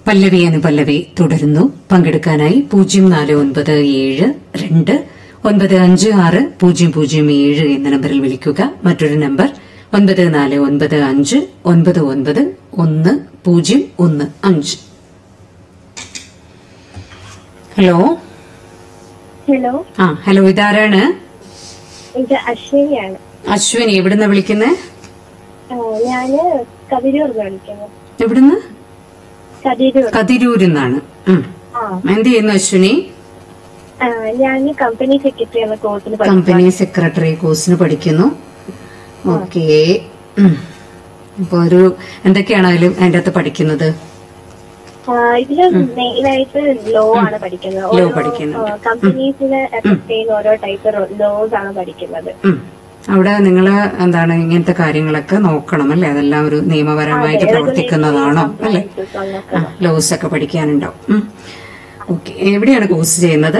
പല്ലവി അനുപല്ലവി തുടരുന്നു പങ്കെടുക്കാനായി പൂജ്യം നാല് ഒൻപത് ഏഴ് രണ്ട് ഒൻപത് അഞ്ച് ആറ് പൂജ്യം പൂജ്യം ഏഴ് എന്ന നമ്പറിൽ വിളിക്കുക മറ്റൊരു നമ്പർ ഒൻപത് നാല് ഒൻപത് അഞ്ച് ഒൻപത് ഒൻപത് ഒന്ന് പൂജ്യം ഒന്ന് അഞ്ച് ഹലോ ഹലോ ആ ഹലോ ഇതാരാണ് ഇത് അശ്വിനിയാണ് അശ്വിനി എവിടുന്ന വിളിക്കുന്നേ ആ, ഞാന് കതിരൂർ വിളിക്കുന്നു എവിടുന്ന് കതിരൂർ കതിരൂരിൽ നിന്നാണ് ഉം. ആ എന്ത് ചെയ്യുന്നു അശ്വിനി ആ, ഞാൻ കമ്പനി സെക്രട്ടറി എന്ന കോഴ്സിന് പഠിക്കുന്നു കമ്പനി സെക്രട്ടറി കോഴ്സിന് പഠിക്കുന്നു ഓക്കെ അപ്പൊ ഒരു എന്തൊക്കെയാണ് അതിൽ അതിന്റെ അകത്ത് പഠിക്കുന്നത് ആ, ഇതില് മെയിനായിട്ട് ലോ ആണ് പഠിക്കുന്നത് Law പഠിക്കുന്നുണ്ട്. കമ്പനീസിന് എഫക്ട് ചെയ്യുന്ന ഓരോ ടൈപ്പ് ലോസ് ആണ് പഠിക്കുന്നത് ഉം. അവിടെ നിങ്ങൾ എന്താണ് ഇങ്ങനത്തെ കാര്യങ്ങളൊക്കെ നോക്കണം അല്ലേ അതെല്ലാം ഒരു നിയമപരമായിട്ട് പ്രവർത്തിക്കുന്നതാണോ അല്ലേ ആ ലോസ് ഒക്കെ പഠിക്കാനുണ്ടാവും ഓക്കെ എവിടെയാണ് കോഴ്സ് ചെയ്യുന്നത്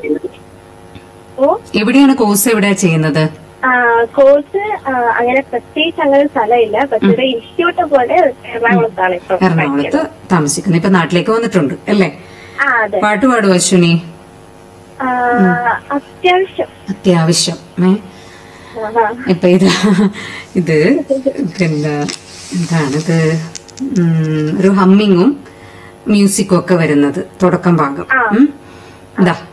ഓ എവിടെയാണ് കോഴ്സ് എവിടെയാ ചെയ്യുന്നത് ആ, കോഴ്സ് ആ, അങ്ങനെ പ്രത്യേകിച്ച് അങ്ങനെ സ്ഥലമില്ല പക്ഷേ ഒരു ഇൻസ്റ്റിറ്റ്യൂട്ട് പോലെ എറണാകുളത്താണ് ഇപ്പൊ എറണാകുളത്ത് താമസിക്കുന്നു ഇപ്പൊ നാട്ടിലേക്ക് വന്നിട്ടുണ്ട് അല്ലേ ആ അതെ പാട്ട് പാടും അശ്വിനി ആ, അത്യാവശ്യം അത്യാവശ്യം ഏ ആ, ഇപ്പൊ ഇത് ഇത് പിന്നെ എന്താണിത് ഉം, ഒരു ഹമ്മിങ്ങും മ്യൂസിക്കും ഒക്കെ വരുന്നത് തുടക്കം ഭാഗം ഉം. ഇതാ